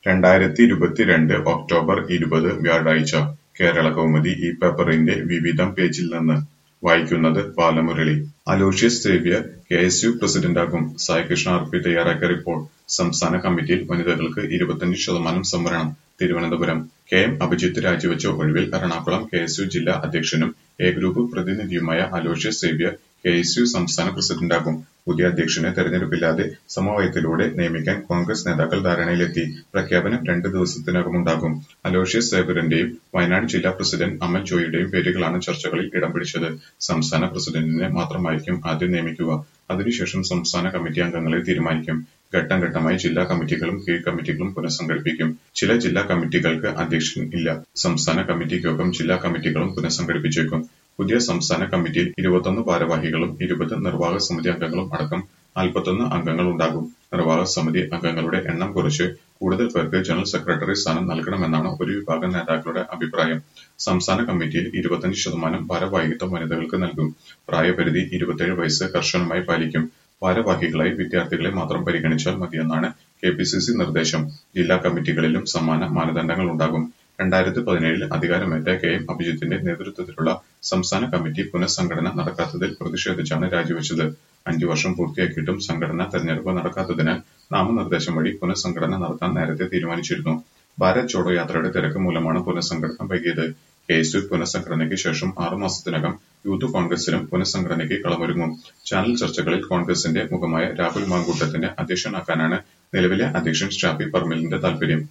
രണ്ടായിരത്തി ഇരുപത്തിരണ്ട് ഒക്ടോബർ ഇരുപത് വ്യാഴാഴ്ച കേരളകൗമുദി ഈ പേപ്പറിന്റെ വിവിധം പേജിൽ നിന്ന് വായിക്കുന്നത് Balamurali Aloysius Xavier K S U പ്രസിഡന്റാകും സായികൃഷ്ണ ആർ പി തയ്യാറാക്കിയ റിപ്പോർട്ട് സംസ്ഥാന കമ്മിറ്റിയിൽ വനിതകൾക്ക് ഇരുപത്തഞ്ച് ശതമാനം സംവരണം തിരുവനന്തപുരം കെ എം അഭിജിത്ത് രാജിവെച്ച ഒഴിവിൽ എറണാകുളം കെ എസ് യു ജില്ലാ അധ്യക്ഷനും എ ഗ്രൂപ്പ് പ്രതിനിധിയുമായ Aloysius Xavier K S U സംസ്ഥാന പ്രസിഡന്റാകും പുതിയ അധ്യക്ഷനെ തെരഞ്ഞെടുപ്പില്ലാതെ സമവായത്തിലൂടെ നിയമിക്കാൻ കോൺഗ്രസ് നേതാക്കൾ ധാരണയിലെത്തി പ്രഖ്യാപനം രണ്ട് ദിവസത്തിനകമുണ്ടാകും അലോഷ്യസ് സേവ്യറിന്റെയും വയനാട് ജില്ലാ പ്രസിഡന്റ് അമൽ ജോയിയുടെയും പേരുകളാണ് ചർച്ചകളിൽ ഇടം പിടിച്ചത് സംസ്ഥാന പ്രസിഡന്റിനെ മാത്രമായിരിക്കും ആദ്യം നിയമിക്കുക അതിനുശേഷം സംസ്ഥാന കമ്മിറ്റി അംഗങ്ങളെ തീരുമാനിക്കും ഘട്ടം ഘട്ടമായി ജില്ലാ കമ്മിറ്റികളും കീഴ് കമ്മിറ്റികളും പുനഃസംഘടിപ്പിക്കും ചില ജില്ലാ കമ്മിറ്റികൾക്ക് അധ്യക്ഷൻ ഇല്ല സംസ്ഥാന കമ്മിറ്റിക്കൊപ്പം ജില്ലാ കമ്മിറ്റികളും പുനഃസംഘടിപ്പിച്ചേക്കും പുതിയ സംസ്ഥാന കമ്മിറ്റിയിൽ ഇരുപത്തൊന്ന് ഭാരവാഹികളും ഇരുപത് നിർവാഹക സമിതി അംഗങ്ങളും അടക്കം നാൽപ്പത്തൊന്ന് അംഗങ്ങൾ ഉണ്ടാകും നിർവാഹക സമിതി അംഗങ്ങളുടെ എണ്ണം കുറച്ച് കൂടുതൽ പേർക്ക് ജനറൽ സെക്രട്ടറി സ്ഥാനം നൽകണമെന്നാണ് ഒരു വിഭാഗം നേതാക്കളുടെ അഭിപ്രായം സംസ്ഥാന കമ്മിറ്റിയിൽ ഇരുപത്തഞ്ച് ശതമാനം ഭാരവാഹിത്വം വനിതകൾക്ക് നൽകും പ്രായപരിധി ഇരുപത്തിയേഴ് വയസ്സ് കർശനമായി പാലിക്കും ഭാരവാഹികളായി വിദ്യാർത്ഥികളെ മാത്രം പരിഗണിച്ചാൽ മതിയെന്നാണ് കെ പി സി സി നിർദ്ദേശം ജില്ലാ കമ്മിറ്റികളിലും സമാന മാനദണ്ഡങ്ങൾ ഉണ്ടാകും രണ്ടായിരത്തി പതിനേഴിൽ അധികാരമേറ്റ കെ എം അഭിജിത്തിന്റെ നേതൃത്വത്തിലുള്ള സംസ്ഥാന കമ്മിറ്റി പുനഃസംഘടന നടക്കാത്തതിൽ പ്രതിഷേധിച്ചാണ് രാജിവെച്ചത് അഞ്ചു വർഷം പൂർത്തിയാക്കിയിട്ടും സംഘടനാ തെരഞ്ഞെടുപ്പ് നടക്കാത്തതിനാൽ നാമനിർദ്ദേശം വഴി പുനഃസംഘടന നടത്താൻ നേരത്തെ തീരുമാനിച്ചിരുന്നു ഭാരത് ജോഡോ യാത്രയുടെ തിരക്ക് മൂലമാണ് പുനഃസംഘടന വൈകിയത് കെ എസ് യു പുനഃസംഘടനയ്ക്ക് ശേഷം ആറുമാസത്തിനകം യൂത്ത് കോൺഗ്രസിലും പുനഃസംഘടനയ്ക്ക് കളമൊരുങ്ങും ചാനൽ ചർച്ചകളിൽ കോൺഗ്രസിന്റെ മുഖമായ രാഹുൽ മാങ്കൂട്ടത്തിനെ അധ്യക്ഷനാക്കാനാണ് നിലവിലെ അധ്യക്ഷൻ ഷാഫി പറമ്പിലിന്റെ താൽപര്യം